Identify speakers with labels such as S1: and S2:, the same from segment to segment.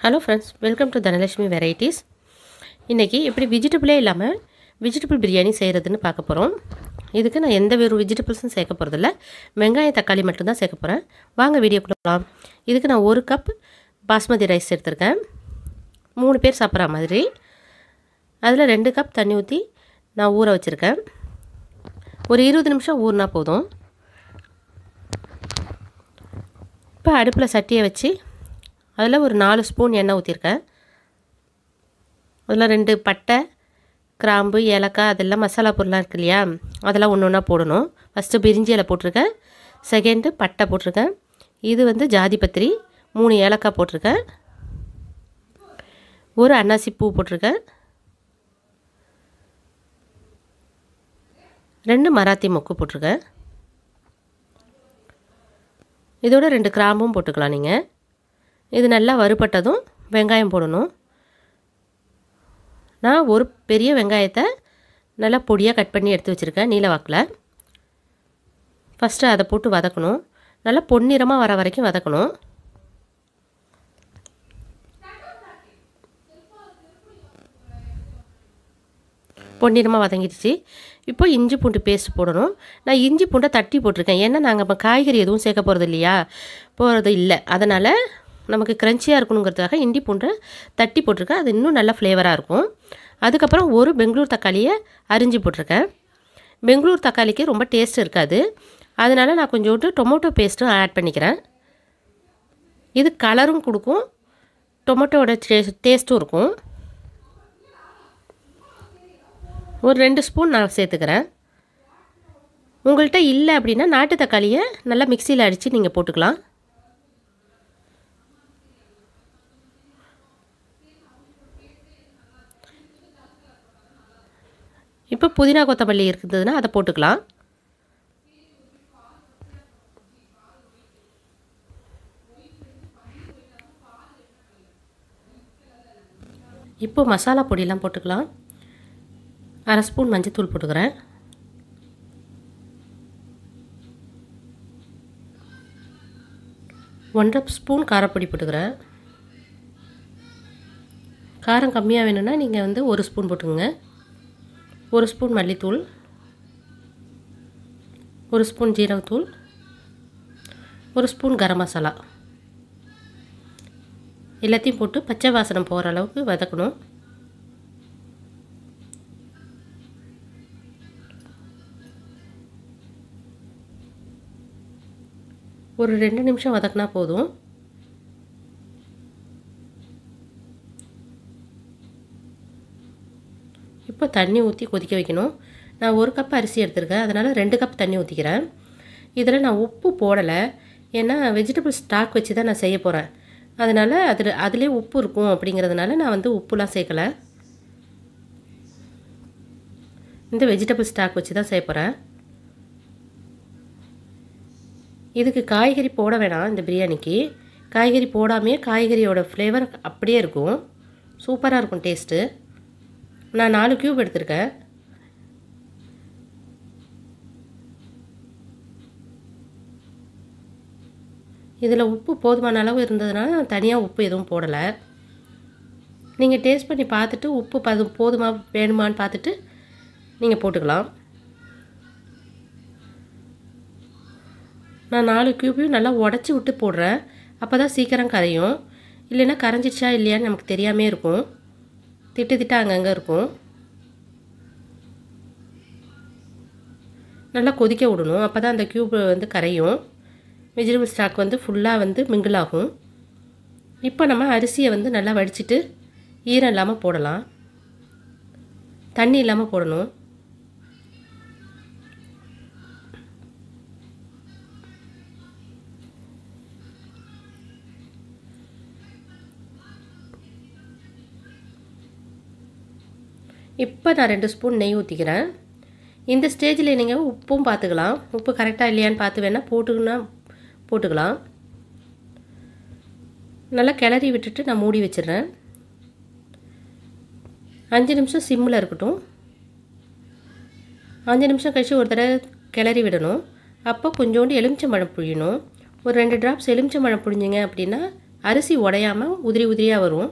S1: hello friends welcome to Dhanalakshmi varieties இன்றைக்கி எப்படி வெஜிடபிளே இல்லாமல் வெஜிடபிள் பிரியாணி செய்கிறதுன்னு பார்க்க போகிறோம் இதுக்கு நான் எந்த வெறும் வெஜிடபிள்ஸும் சேர்க்க போகிறதில்ல வெங்காயம் தக்காளி மட்டும்தான் சேர்க்க போகிறேன் வாங்க வீடியோ கொடுக்கலாம் இதுக்கு நான் ஒரு கப் பாஸ்மதி ரைஸ் எடுத்திருக்கேன் மூணு பேர் சாப்பிட்ற மாதிரி அதில் ரெண்டு கப் தண்ணி ஊற்றி நான் ஊற வச்சுருக்கேன் ஒரு இருபது நிமிஷம் ஊறினா போதும் இப்போ அடுப்பில் சட்டியை வச்சு அதில் ஒரு நாலு ஸ்பூன் எண்ணெய் ஊற்றிருக்கேன் அதில் ரெண்டு பட்டை கிராம்பு ஏலக்காய் அதெல்லாம் மசாலா பொருளாக இருக்கு இல்லையா அதெல்லாம் ஒன்று ஒன்றா போடணும் ஃபஸ்ட்டு பிரிஞ்சி இலை போட்டிருக்கேன் செகண்டு பட்டை போட்டிருக்கேன் இது வந்து ஜாதி பத்திரி மூணு ஏலக்காய் போட்டிருக்கேன் ஒரு அன்னாசி பூ போட்டிருக்கேன் ரெண்டு மராத்தி மொக்கு போட்டிருக்கேன் இதோட ரெண்டு கிராம்பும் போட்டுக்கலாம் நீங்கள் இது நல்லா வறுபட்டதும் வெங்காயம் போடணும் நான் ஒரு பெரிய வெங்காயத்தை நல்லா பொடியாக கட் பண்ணி எடுத்து வச்சுருக்கேன் நீல வாக்கில் ஃபஸ்ட்டு அதை போட்டு வதக்கணும் நல்லா பொன்னிறமாக வர வரைக்கும் வதக்கணும் பொன்னிறமாக வதங்கிடுச்சு இப்போ இஞ்சி பூண்டு பேஸ்ட் போடணும் நான் இஞ்சி பூண்டை தட்டி போட்டிருக்கேன் ஏன்னா நாங்கள் இப்போ காய்கறி எதுவும் சேர்க்க போகிறது இல்லையா போகிறது இல்லை அதனால் நமக்கு க்ரன்ச்சியாக இருக்கணுங்கிறதுக்காக இஞ்சி பூண்டை தட்டி போட்டிருக்கேன் அது இன்னும் நல்லா ஃப்ளேவராக இருக்கும் அதுக்கப்புறம் ஒரு பெங்களூர் தக்காளியை அரிஞ்சு போட்டிருக்கேன் பெங்களூர் தக்காளிக்கு ரொம்ப டேஸ்ட் இருக்காது அதனால் நான் கொஞ்சோண்டு டொமேட்டோ பேஸ்ட்டும் ஆட் பண்ணிக்கிறேன் இது கலரும் கொடுக்கும் டொமேட்டோட டேஸ்ட்டும் இருக்கும் ஒரு ரெண்டு ஸ்பூன் நான் சேர்த்துக்கிறேன் உங்கள்கிட்ட இல்லை அப்படின்னா நாட்டு தக்காளியை நல்லா மிக்சியில் அடித்து நீங்கள் போட்டுக்கலாம் இப்போ புதினா கொத்தமல்லி இருக்குதுன்னா அதை போட்டுக்கலாம் இப்போ மசாலா பொடியெல்லாம் போட்டுக்கலாம் அரை ஸ்பூன் மஞ்சத்தூள் போட்டுக்கிறேன் ஒன்றரை ஸ்பூன் காரப்பொடி போட்டுக்கிறேன் காரம் கம்மியாக வேணும்னா நீங்கள் வந்து ஒரு ஸ்பூன் போட்டுக்கோங்க ஒரு ஸ்பூன் மல்லித்தூள் ஒரு ஸ்பூன் ஜீரகத்தூள் ஒரு ஸ்பூன் கரம் மசாலா எல்லாத்தையும் போட்டு பச்சை வாசனம் போகிற அளவுக்கு வதக்கணும் ஒரு ரெண்டு நிமிஷம் வதக்கினா போதும் இப்போ தண்ணி ஊற்றி கொதிக்க வைக்கணும் நான் ஒரு கப் அரிசி எடுத்திருக்கேன் அதனால் ரெண்டு கப் தண்ணி ஊற்றிக்கிறேன் இதில் நான் உப்பு போடலை ஏன்னா வெஜிடபிள் ஸ்டாக் வச்சு தான் நான் செய்ய போகிறேன் அதனால் அதில் அதிலே உப்பு இருக்கும் அப்படிங்கிறதுனால நான் வந்து உப்புலாம் சேர்க்கலை இந்த வெஜிடபிள் ஸ்டாக் வச்சு தான் செய்ய போகிறேன் இதுக்கு காய்கறி போட வேணாம் இந்த பிரியாணிக்கு காய்கறி போடாமே காய்கறியோட ஃப்ளேவர் அப்படியே இருக்கும் சூப்பராக இருக்கும் டேஸ்ட்டு நான் நாலு க்யூப் எடுத்திருக்கேன் இதில் உப்பு போதுமான அளவு இருந்ததுனால நான் தனியாக உப்பு எதுவும் போடலை நீங்கள் டேஸ்ட் பண்ணி பார்த்துட்டு உப்பு பது போதுமா வேணுமான்னு பார்த்துட்டு நீங்கள் போட்டுக்கலாம் நான் நாலு க்யூபையும் நல்லா உடச்சி விட்டு போடுறேன் அப்போ தான் சீக்கிரம் கரையும் இல்லைன்னா கரைஞ்சிடுச்சா இல்லையான்னு நமக்கு தெரியாமே இருக்கும் திட்டு திட்டு அங்கங்கே இருக்கும் நல்லா கொதிக்க விடணும் அப்போ தான் அந்த க்யூப் வந்து கரையும் வெஜிடபிள் ஸ்டாக் வந்து ஃபுல்லாக வந்து மிங்கிள் ஆகும் இப்போ நம்ம அரிசியை வந்து நல்லா வடிச்சிட்டு ஈரம் இல்லாமல் போடலாம் தண்ணி இல்லாமல் போடணும் இப்போ நான் ரெண்டு ஸ்பூன் நெய் ஊற்றிக்கிறேன் இந்த ஸ்டேஜில் நீங்கள் உப்பும் பார்த்துக்கலாம் உப்பு கரெக்டாக இல்லையான்னு பார்த்து வேணால் போட்டுக்கினா போட்டுக்கலாம் நல்லா கிளறி விட்டுட்டு நான் மூடி வச்சிடுறேன் அஞ்சு நிமிஷம் சிம்மில் இருக்கட்டும் அஞ்சு நிமிஷம் கழித்து ஒரு தடவை கிளறி விடணும் அப்போ கொஞ்சோண்டு எலுமிச்சம்பழம் புழியணும் ஒரு ரெண்டு ட்ராப்ஸ் எலுமிச்சம்பழம் புழிஞ்சிங்க அப்படின்னா அரிசி உடையாமல் உதிரி உதிரியாக வரும்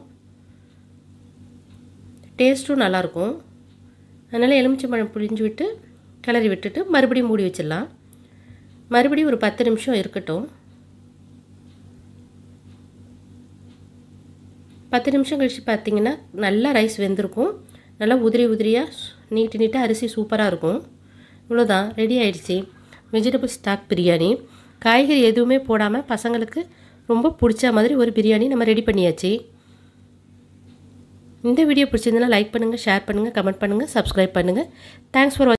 S1: டேஸ்ட்டும் நல்லாயிருக்கும் அதனால் எலுமிச்சம்பழம் புழிஞ்சு விட்டு கிளறி விட்டுட்டு மறுபடியும் மூடி வச்சிடலாம் மறுபடியும் ஒரு பத்து நிமிஷம் இருக்கட்டும் பத்து நிமிஷம் கழித்து பார்த்தீங்கன்னா நல்லா ரைஸ் வெந்திருக்கும் நல்லா உதிரி உதிரியாக நீட்டு நீட்டாக அரிசி சூப்பராக இருக்கும் இவ்வளோதான் ரெடி ஆயிடுச்சு வெஜிடபிள் ஸ்டாக் பிரியாணி காய்கறி எதுவுமே போடாமல் பசங்களுக்கு ரொம்ப பிடிச்ச மாதிரி ஒரு பிரியாணி நம்ம ரெடி பண்ணியாச்சு இந்த வீடியோ பிடிச்சிருந்தனா லைக் பண்ணுங்கள் ஷேர் பண்ணுங்கள் கமெண்ட் பண்ணுங்கள் சப்ஸ்கிரைப் பண்ணுங்கள் தேங்க்ஸ் ஃபார்